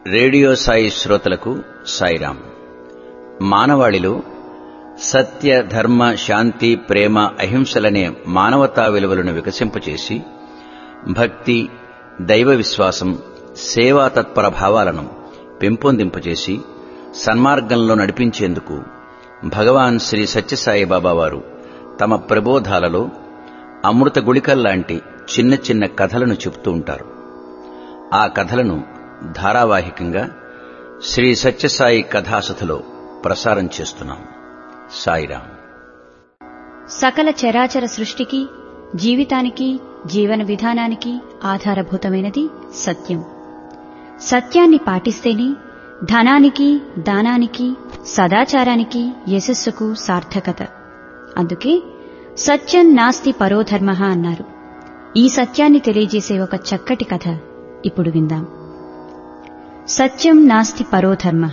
radio Sai శ్రోతలకు సాయిరాం మానవాళిలో సత్య ధర్మ శాంతి ప్రేమ అహింసలనే మానవతా విలువలను వికసింపచేసి భక్తి దైవ విశ్వాసం సేవా తత్పర భావాలను పెంపొందింపచేసి సన్మార్గంలో నడిపించేందుకు భగవాన్ శ్రీ సత్యసాయి బాబా వారు తమ ప్రబోధాలలో అమృత గుళికల్లాంటి చిన్న చిన్న కథలను చెబుతూ ఉంటారు ఆ కథలను ధారావాహికంగా శ్రీ సత్యసాయి కథాసథలో ప్రసారం చేస్తున్నాం సాయిరాం సకల చరాచర సృష్టికి జీవితానికి జీవన విధానానికి ఆధారభూతమైనది సత్యం సత్యాన్ని పాటిస్తేనే ధనానికి దానానికి సదాచారానికి యశస్సుకు సార్థకత అందుకే సత్యం నాస్తి పరోధర్మ అన్నారు ఈ సత్యాన్ని తెలియజేసే ఒక చక్కటి కథ ఇప్పుడు విందాం సత్యం నాస్తి పరోధర్మ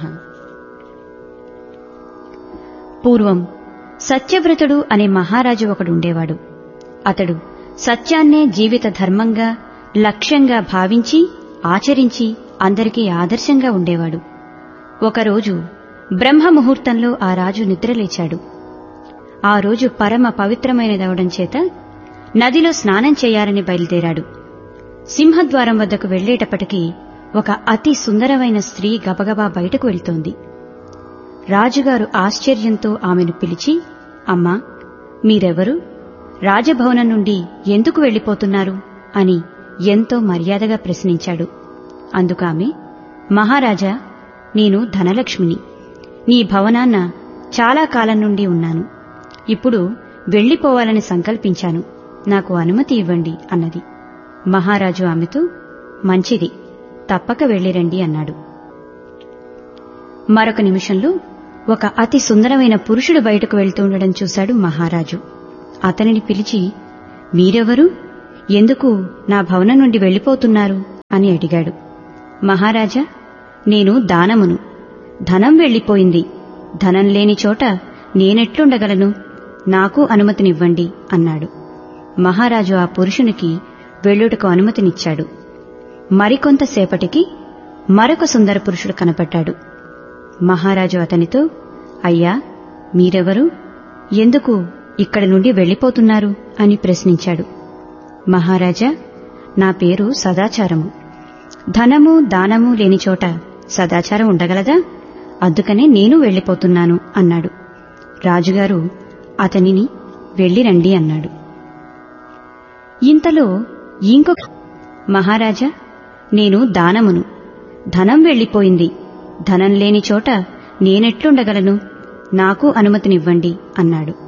పూర్వం సత్యవ్రతుడు అనే మహారాజు ఒకడుండేవాడు అతడు సత్యాన్నే జీవిత ధర్మంగా లక్ష్యంగా భావించి ఆచరించి అందరికీ ఆదర్శంగా ఉండేవాడు ఒకరోజు బ్రహ్మ ముహూర్తంలో ఆ రాజు నిద్రలేచాడు ఆ రోజు పరమ పవిత్రమైనదవడం చేత నదిలో స్నానం చేయాలని బయలుదేరాడు సింహద్వారం వద్దకు వెళ్లేటప్పటికీ ఒక అతి సుందరమైన స్త్రీ గబగబా బయటకు వెళ్తోంది రాజుగారు ఆశ్చర్యంతో ఆమెను పిలిచి అమ్మా మీరెవరు రాజభవనం నుండి ఎందుకు వెళ్లిపోతున్నారు అని ఎంతో మర్యాదగా ప్రశ్నించాడు అందుకామె మహారాజా నేను ధనలక్ష్మిని నీ భవనాన్న చాలా కాలం నుండి ఉన్నాను ఇప్పుడు వెళ్లిపోవాలని సంకల్పించాను నాకు అనుమతి ఇవ్వండి అన్నది మహారాజు ఆమెతో మంచిది తప్పక వెళ్ళిరండి అన్నాడు మరొక నిమిషంలో ఒక అతి సుందరమైన పురుషుడు బయటకు వెళ్తుండడం చూశాడు మహారాజు అతనిని పిలిచి మీరెవరు ఎందుకు నా భవనం నుండి వెళ్లిపోతున్నారు అని అడిగాడు మహారాజా నేను దానమును ధనం వెళ్లిపోయింది ధనం లేని చోట నేనెట్లుండగలను నాకు అనుమతినివ్వండి అన్నాడు మహారాజు ఆ పురుషునికి వెళ్ళుటకు అనుమతినిచ్చాడు మరికొంతసేపటికి మరొక సుందర పురుషుడు కనపడ్డాడు మహారాజు అతనితో అయ్యా మీరెవరు ఎందుకు ఇక్కడి నుండి వెళ్లిపోతున్నారు అని ప్రశ్నించాడు మహారాజా నా పేరు సదాచారము ధనము దానము లేని చోట సదాచారం ఉండగలదా అందుకనే నేను వెళ్లిపోతున్నాను అన్నాడు రాజుగారు అతనిని వెళ్ళిరండి అన్నాడు ఇంతలో ఇంకొక మహారాజా నేను దానమును ధనం వెళ్లిపోయింది ధనం లేని చోట నేనెట్లుండగలను నాకు అనుమతినివ్వండి అన్నాడు